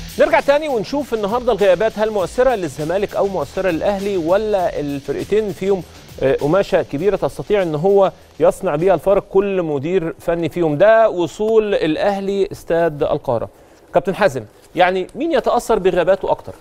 نرجع تاني ونشوف النهارده الغيابات هل مؤثره للزمالك او مؤثره للاهلي ولا الفرقتين فيهم آه، قماشه كبيره تستطيع ان هو يصنع بيها الفارق كل مدير فني فيهم ده وصول الاهلي استاد القاهره كابتن حازم يعني مين يتاثر بغياباته اكتر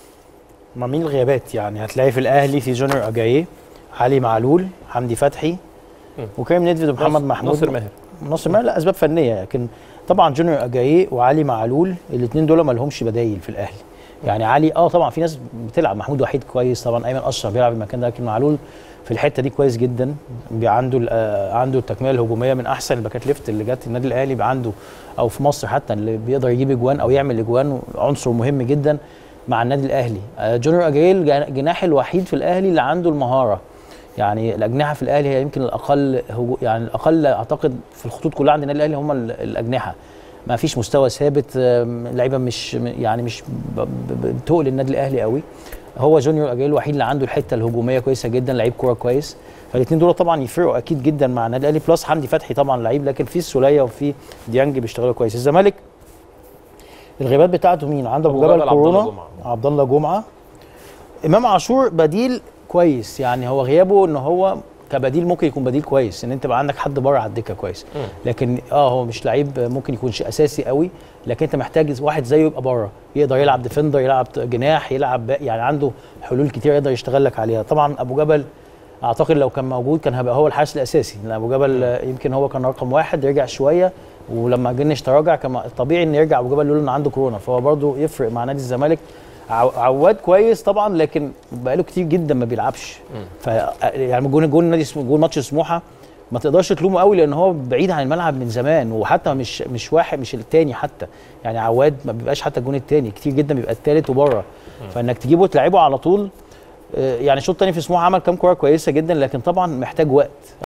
ما مين الغيابات يعني هتلاقي في الاهلي في جونيور اجاييه علي معلول حمدي فتحي مم. وكريم ندفد ومحمد ناصر- محمود ناصر ماهر ناصر ماهر لا اسباب فنيه لكن طبعا جونيور اجاييه وعلي معلول الاثنين دول ما لهمش بدايل في الاهلي يعني علي اه طبعا في ناس بتلعب محمود وحيد كويس طبعا ايمن اشرف بيلعب المكان ده لكن معلول في الحته دي كويس جدا بي- عنده ال- آه، عنده التكمله الهجوميه من احسن الباكات ليفت اللي جت النادي الاهلي بقى عنده او في مصر حتى اللي بيقدر يجيب اجوان او يعمل اجوان عنصر مهم جدا مع النادي الاهلي آه، جونيور اجاييه الجناح الوحيد في الاهلي اللي عنده المهاره يعني الاجنحه في الاهلي هي يمكن الاقل هجو يعني الاقل اعتقد في الخطوط كلها عند النادي الاهلي هم ال- الاجنحه ما فيش مستوى ثابت آم، لعيبه مش يعني مش ب- ب- بتقل النادي الاهلي قوي هو جونيور اجايل الوحيد اللي عنده الحته الهجوميه كويسه جدا لعيب كوره كويس فالاثنين دول طبعا يفرقوا اكيد جدا مع النادي الاهلي بلس حمدي فتحي طبعا لعيب لكن في السوليه وفي ديانج بيشتغلوا كويس الزمالك الغيابات بتاعته مين عنده ابو أبو جبل جبل عبد الله كورونا جمعة. عبد الله جمعه امام عاشور بديل كويس يعني هو غيابه ان هو كبديل ممكن يكون بديل كويس ان انت بقى عندك حد بره على الدكه كويس مم. لكن اه هو مش لعيب ممكن يكونش اساسي قوي لكن انت محتاج واحد زيه يبقى بره يقدر يلعب ديفندر يلعب جناح يلعب باك، يعني عنده حلول كتير يقدر يشتغل لك عليها طبعا ابو جبل اعتقد لو كان موجود كان هيبقى هو الحارس الاساسي لان ابو جبل آه، يمكن هو كان رقم واحد رجع شويه ولما جنش تراجع كان طبيعي ان يرجع ابو جبل لولا ان عنده كورونا فهو برضه يفرق مع نادي الزمالك عو- عواد كويس طبعا لكن بقاله كتير جدا ما بيلعبش ف يعني جون جون نادي اسمه جون ماتش سموحه ما تقدرش تلومه قوي لان هو بعيد عن الملعب من زمان وحتى مش مش واحد مش التاني حتى يعني عواد ما بيبقاش حتى الجون التاني كتير جدا بيبقى التالت وبره فانك تجيبه وتلعبه على طول آه، يعني الشوط الثاني في سموحه عمل كام كوره كويسه جدا لكن طبعا محتاج وقت